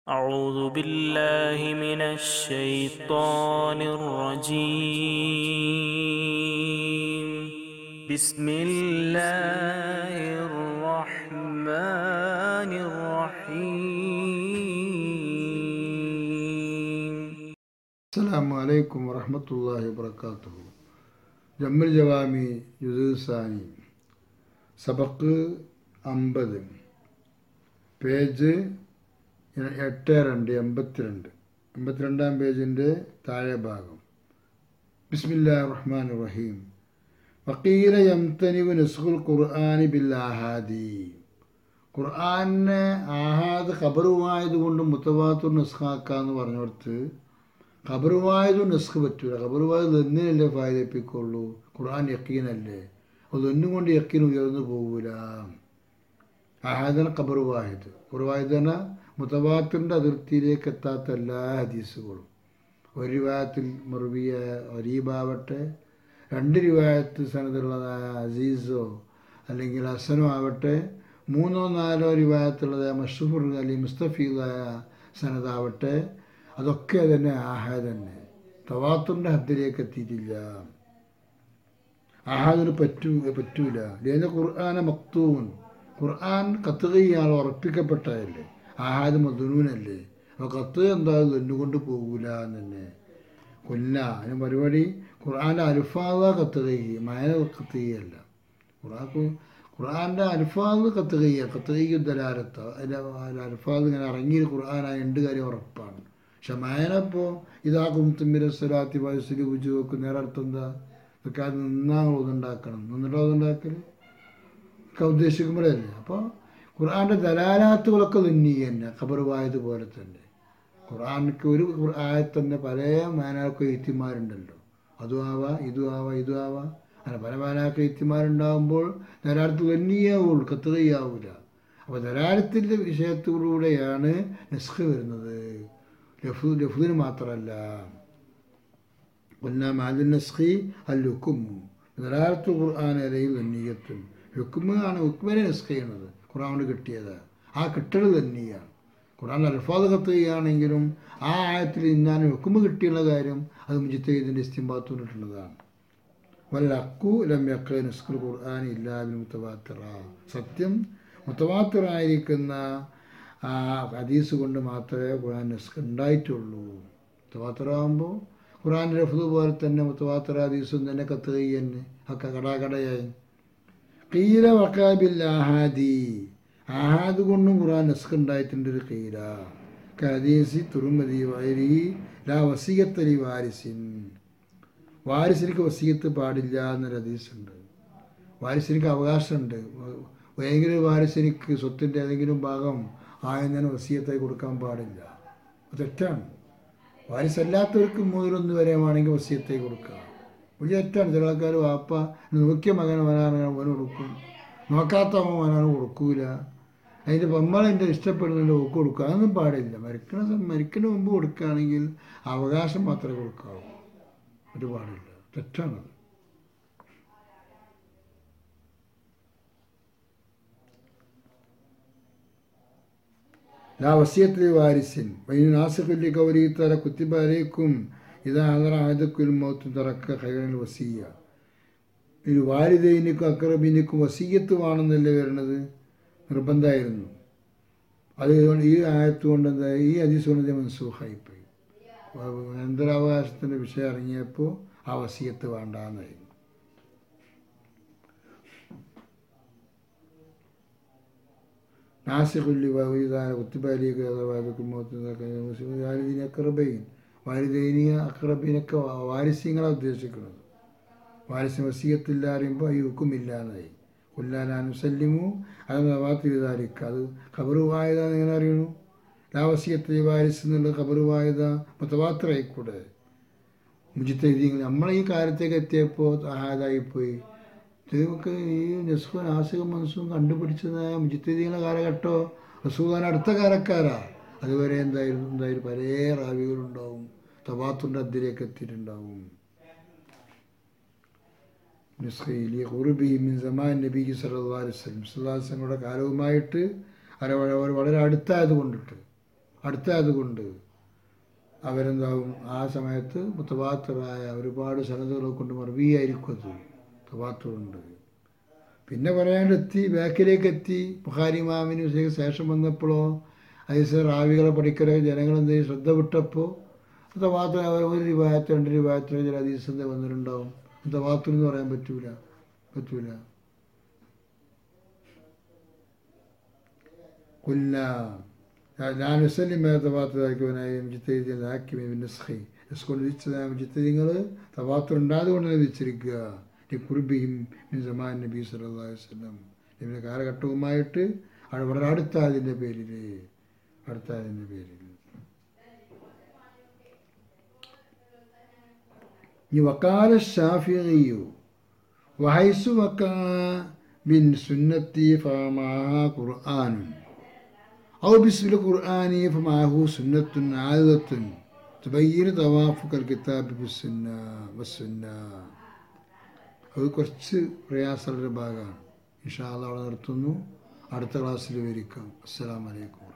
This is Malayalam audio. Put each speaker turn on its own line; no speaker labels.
أعوذ بالله من الشيطان الرجيم بسم الله الرحمن الرحيم
അസ്സലാമു അലൈക്കും വറഹമത്തല്ലാഹി വബർക്കാത്തു ജമ്മുൽ ജവാമി ജുസാനി സബക്ക് അമ്പത് പേജ് എട്ട് രണ്ട് എൺപത്തിരണ്ട് എൺപത്തിരണ്ടാം പേജിൻ്റെ താഴെ ഭാഗം ബിസ്മില്ലാ റഹ്മാൻ റഹീം വക്കീല യംതനിവ് നസ്ഖുൽ ഖുർആാനി ബിൽ ആഹാദി ഖുർആാനെ ആഹാദ് ഖബറുമായതുകൊണ്ട് മുത്തവാത്തുർ നസ്ഖാക്കാന്ന് പറഞ്ഞിടത്ത് ഖബറുവായതു നസ്ഖ് പറ്റൂല ഖബറുവായത് ഒന്നിനല്ലേ ഫായതപ്പിക്കുള്ളൂ ഖുർആൻ യക്കീനല്ലേ അതൊന്നും കൊണ്ട് യക്കീൻ ഉയർന്നു പോകൂല ആഹാദന ഖബറുവായത് ഖബറുവായതന മുത്തവാത്തിൻ്റെ അതിർത്തിയിലേക്ക് എത്താത്ത എല്ലാ ഹദീസുകളും ഒരു രൂപത്തിൽ മറുവിയ ഒരീബാവട്ടെ രണ്ട് രൂപത്തിൽ സനതുള്ളതായ അസീസോ അല്ലെങ്കിൽ ഹസനോ ആവട്ടെ മൂന്നോ നാലോ രൂപത്തിലുള്ളതായ മഷൂർ അല്ലെങ്കിൽ മുസ്തഫീദായ സനതാവട്ടെ അതൊക്കെ തന്നെ ആഹാദ് തന്നെ തവാത്തുൻ്റെ ഹദ്ദിലേക്ക് എത്തിയിട്ടില്ല ആഹാദിന് പറ്റൂ പറ്റൂല ലേന ഖുർആാന മക്തൂൻ ഖുർആൻ കത്തുകയാണ് ഉറപ്പിക്കപ്പെട്ടതല്ലേ ആഹാദ് മധുനൂനല്ലേ അപ്പോൾ കത്ത് എന്തായാലും എന്നുകൊണ്ട് പോകൂല എന്ന് തന്നെ കൊല്ല അതിന് പരിപാടി ഖുർആൻ്റെ അൽഫാദ കത്തുകയ്യ മയന കത്തുകയല്ല ഖുർആൻ ഖുർആൻ്റെ അൽഫാദ് കത്തുകയ്യ കത്തുകയ്യ ദലാലത്ത അതിൻ്റെ അൽഫാദ് ഇങ്ങനെ ഇറങ്ങിയ ഖുർആനായ രണ്ട് കാര്യം ഉറപ്പാണ് പക്ഷെ മയനപ്പോൾ ഇതാ കുംത്തുമ്മിര സ്വലാത്തി വയസ്സിൽ ഉജു വെക്കും നേരെ അർത്ഥം എന്താ ഇതൊക്കെ അത് നിന്നാ ഓതുണ്ടാക്കണം നിന്നിട്ട് ഓതുണ്ടാക്കൽ ഒക്കെ ഉദ്ദേശിക്കുമ്പോഴല്ലേ അപ്പോൾ ഖുർആൻ്റെ ദലാലാത്തുകളൊക്കെ തുന്നി തന്നെ ഖബറുവായത് പോലെ തന്നെ ഖുർആാനക്ക് ഒരു ആയത്ത് തന്നെ പല മാനാൾക്ക് എഴുത്തിമാരുണ്ടല്ലോ അതും ആവാ ഇതും ആവാ ഇതും ആവാ അങ്ങനെ പല മാനാൾക്ക് എഴുത്തിമാരുണ്ടാകുമ്പോൾ ദലാലത്ത് തന്നെയാവുള്ളൂ കത്തുകയാവൂല അപ്പോൾ ദലാലത്തിൻ്റെ വിഷയത്തിലൂടെയാണ് നെസ്ഖ് വരുന്നത് ലഫു ലഫുദിന് മാത്രമല്ല قلنا مع النسخ الحكم ദലാലത്ത് ഖുർആൻ അലയിൽ തന്നീയത്തും ഹുക്കുമാണ് ഹുക്കുമിനെ നിസ്ഖ ചെയ്യണത് ഖുർആൻ കൊണ്ട് കിട്ടിയത് ആ കിട്ടൽ തന്നെയാണ് ഖുർആൻ അൽഫാദ് കത്തുകയാണെങ്കിലും ആ ആയത്തിൽ ഇന്നാൻ ഹുക്കുമ് കിട്ടിയുള്ള കാര്യം അത് മുജിത്തീദിൻ്റെ ഇസ്തിംബാത്തുകൊണ്ടിട്ടുള്ളതാണ് വല്ലക്കു ലമ്യക്ക നിസ്ഖുൽ ഖുർആൻ ഇല്ലാബിൻ മുത്തവാത്തിറ സത്യം മുത്തവാത്തിറായിരിക്കുന്ന ആ ഹദീസ് കൊണ്ട് മാത്രമേ ഖുർആൻ നിസ്ഖ് ഉണ്ടായിട്ടുള്ളൂ മുത്തവാത്തിറാകുമ്പോൾ ഖുർആൻ റഫ്ദ് പോലെ തന്നെ മുത്തവാത്തിറ ഹദീസും തന്നെ കത്തുകയും തന്നെ ഒക്കെ കടാകടയായി കീല വക്കാബിൽ ആഹാദി ആഹാദ് കൊണ്ടും ഖുർആൻ നസ്ഖ് ഉണ്ടായിട്ടുണ്ട് ഒരു കീല കദീസി തുറുമതി വൈരി ലാ വസീയത്തലി വാരിസിൻ വാരിസിനിക്ക് വസീയത്ത് പാടില്ല എന്നൊരു ഹദീസുണ്ട് വാരിസിനിക്ക് അവകാശമുണ്ട് ഏതെങ്കിലും വാരിസിനിക്ക് സ്വത്തിൻ്റെ ഏതെങ്കിലും ഭാഗം ആയെന്നെ വസീയത്തായി കൊടുക്കാൻ പാടില്ല അത് തെറ്റാണ് വാരിസല്ലാത്തവർക്ക് മൂന്നിലൊന്ന് വരെ വേണമെങ്കിൽ വസീയത്തായി കൊടുക്കാം വലിയ തെറ്റാണ് ചില ആൾക്കാർ വാപ്പ നോക്കിയ മകൻ വനാണ് അവന് കൊടുക്കും നോക്കാത്ത അവൻ വനാണ് കൊടുക്കൂല അതിൻ്റെ പമ്മളെൻ്റെ ഇഷ്ടപ്പെടുന്നതിൻ്റെ ഒക്കെ കൊടുക്കുക അതൊന്നും പാടില്ല മരിക്കണ മരിക്കണ മുമ്പ് കൊടുക്കുകയാണെങ്കിൽ അവകാശം മാത്രമേ കൊടുക്കാവൂ അത് പാടില്ല തെറ്റാണത് ലാ വസിയത്തിൽ വാരിസിൻ വൈൻ നാസിഖുല്ലി കൗരി തല കുത്തിബാലേക്കും ഇതാ ഹദറ ആദക്കുൽ മൗത്ത് തറക്ക ഖൈറൽ വസീയ ഇത് വാരിദൈനിക്കും അക്രബീനിക്കും വസീയത്ത് വേണമെന്നല്ലേ വരുന്നത് നിർബന്ധമായിരുന്നു അത് ഈ ആയത്ത് കൊണ്ട് എന്താ ഈ ഹദീസ് കൊണ്ട് മൻസൂഖായിപ്പോയി അനന്തരാവകാശത്തിൻ്റെ വിഷയം ഇറങ്ങിയപ്പോൾ ആ വസീയത്ത് വേണ്ടാന്നായി നാസിഖുല്ലി വൈദാന കുത്തിബാലിയൊക്കെ വാലിദീന അക്രബൈൻ വാലിദൈനിയ അക്രബീനൊക്കെ വാരിസ്യങ്ങളെ ഉദ്ദേശിക്കുന്നത് വാരിസ്യ വസീയത്തില്ല അറിയുമ്പോൾ ഈ ഹുക്കുമില്ല എന്നായി കൊല്ലാനുസല്ലിമു അത് നവാത്തിരിതാരിക്ക അത് ഖബറുവായതാന്ന് എങ്ങനെ അറിയണു ലാവസ്യത്തിൽ വാരിസ് എന്നുള്ള ഖബറുവായത മുത്തവാത്രയായിക്കൂടെ മുജിത്തീങ്ങൾ നമ്മളെ ഈ കാര്യത്തേക്ക് എത്തിയപ്പോൾ ആഹാദായിപ്പോയി ഇതൊക്കെ ഈ നെസ്ഖു നാസികം മനസ്സും കണ്ടുപിടിച്ചതായ മുജിത്തീദികളുടെ കാലഘട്ടോ റസൂഖാൻ അടുത്ത കാലക്കാരാ അതുവരെ എന്തായിരുന്നു എന്തായാലും പല റാവികളുണ്ടാവും തവാത്തുൻ്റെ അതിലേക്ക് എത്തിയിട്ടുണ്ടാവും നിസ്ഖയിലി ഖുർബി മിൻ സമാൻ നബി സല്ലല്ലാഹു അലൈഹി വസല്ലം സല്ലല്ലാഹു അലൈഹി വസല്ലമയുടെ കാലവുമായിട്ട് അവർ വളരെ അടുത്തായത് കൊണ്ടിട്ട് അടുത്തായതുകൊണ്ട് അവരെന്താവും ആ സമയത്ത് മുത്തവാത്തറായ ഒരുപാട് സനതുകളെ കൊണ്ട് മറവിയായിരിക്കും അത് തവാത്തറുണ്ട് പിന്നെ പറയാണ്ടെത്തി ബാക്കിലേക്ക് എത്തി ബുഖാരി മാമിന് ശേഷം വന്നപ്പോഴോ അതിന് റാവികളെ പഠിക്കലെ ജനങ്ങൾ എന്തെങ്കിലും ശ്രദ്ധ വിട്ടപ്പോൾ തവാത്ത് ഒരു രൂപായത്ത് രണ്ട് രൂപായത്ത് ചില അതീസന്ധ വന്നിട്ടുണ്ടാവും തവാത്തു എന്ന് പറയാൻ പറ്റൂല പറ്റൂല കൊല്ല ഞാൻ വസല്ലിമ തവാത്തതാക്കിയവനായി മുജിത്തീദിലാക്കി നസ്ഖി കൊണ്ട് വിധിച്ചതായ മുജിത്തീങ്ങൾ തവാത്തു ഉണ്ടായതുകൊണ്ട് തന്നെ വിധിച്ചിരിക്കുക കുറുബിയും മിൻ സമാൻ നബി സല്ലല്ലാഹു അലൈഹി വസല്ലം നബിയുടെ കാലഘട്ടവുമായിട്ട് അവിടെ വളരെ അടുത്തായതിൻ്റെ പേരിൽ അടുത്തായതിൻ്റെ പേരിൽ ഇനി വക്കാല ഷാഫിയു വഹൈസു വക്കാ ബിൻ സുന്നത്തി ഫമാഹ ഖുർആാനുൻ أو باسم القرآن فمعه سنة عادة تبين توافق الكتاب بالسنة والسنة അത് കുറച്ച് പ്രയാസമുള്ളൊരു ഭാഗമാണ് ഇൻഷാല്ല അവിടെ നിർത്തുന്നു അടുത്ത ക്ലാസ്സിൽ വിവരിക്കാം അസ്സാം വലൈക്കും